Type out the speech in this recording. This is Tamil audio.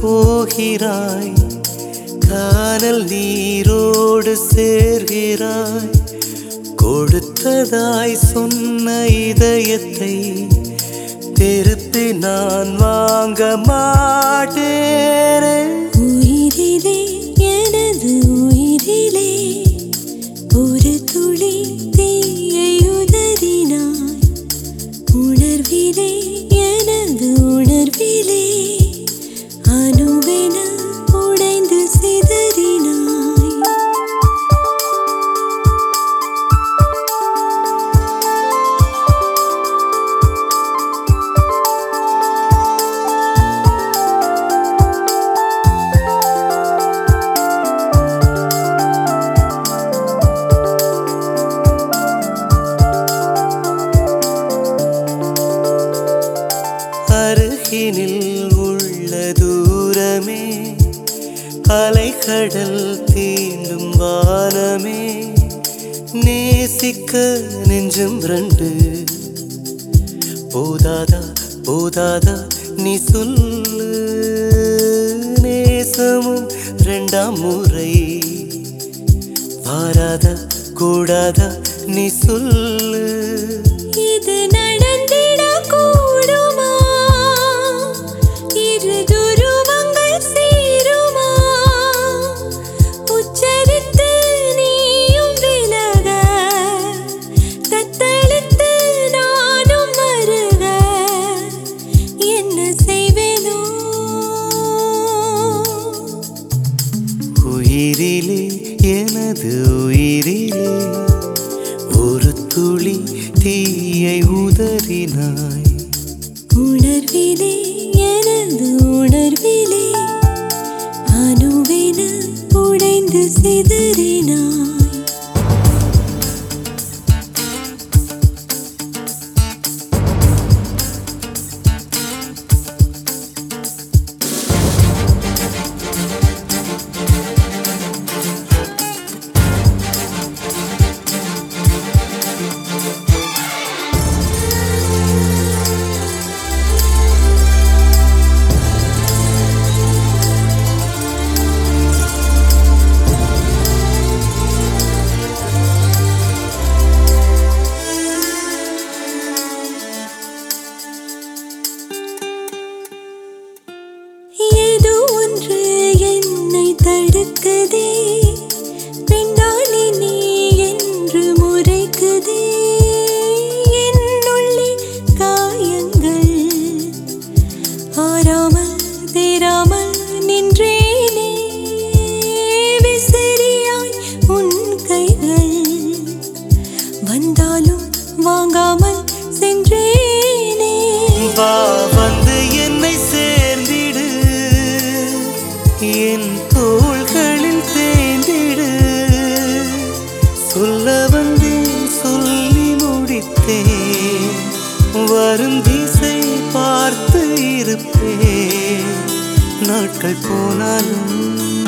போகிறாய் கானல் நீரோடு சேர்கிறாய் கொடுத்ததாய் சொன்ன இதயத்தை திருப்பி நான் வாங்க மாட்டேனே உயிரிலே எனது உயிரிலே ஒரு துளி தீயை உதறினாய் உணர்விலே எனது உணர்விலே அணுவென உடைந்து சிதறினாய் அருகினில் உள்ள தூரமே அலைக்கடல் தீண்டும் வானமே நேசிக்க நெஞ்சும் ரெண்டு போதாதா போதாதா நீ சொல்லு நேசமும் ரெண்டாம் முறை வாராதா கூடாதா நீ சொல்லு இது நடந்திட கூடுமா இரு துருவங்கள் சேருமா உச்சரித்து நீயும் விலக தத்தளித்து நானும் வருக என்ன செய்வேனோ உயிரிலே எனது உயிரிலே ஒரு துளி தீயை உதறினாய் உணர்விலே எனது உணர்விலே அணுவென உடைந்து சிதறினாய் ஏதோ ஒன்று என்னை தடுக்குதே பெண்ணாலே நீ என்று முறைக்குதே என்னுள்ளே காயங்கள் ஆறாமல் தேராமல் நின்றேனே விசிறியாய் உன் கைகள் வந்தாலும் வாங்காமல் சென்றேனே வா வந்து என்னை சேர்ந்திடு என் தோள்களில் தேர்ந்திடு சொல்ல வந்தேன் சொல்லி முடித்தேன் வரும் திசை பார்த்து இருப்பேன் நாட்கள் போனாலும்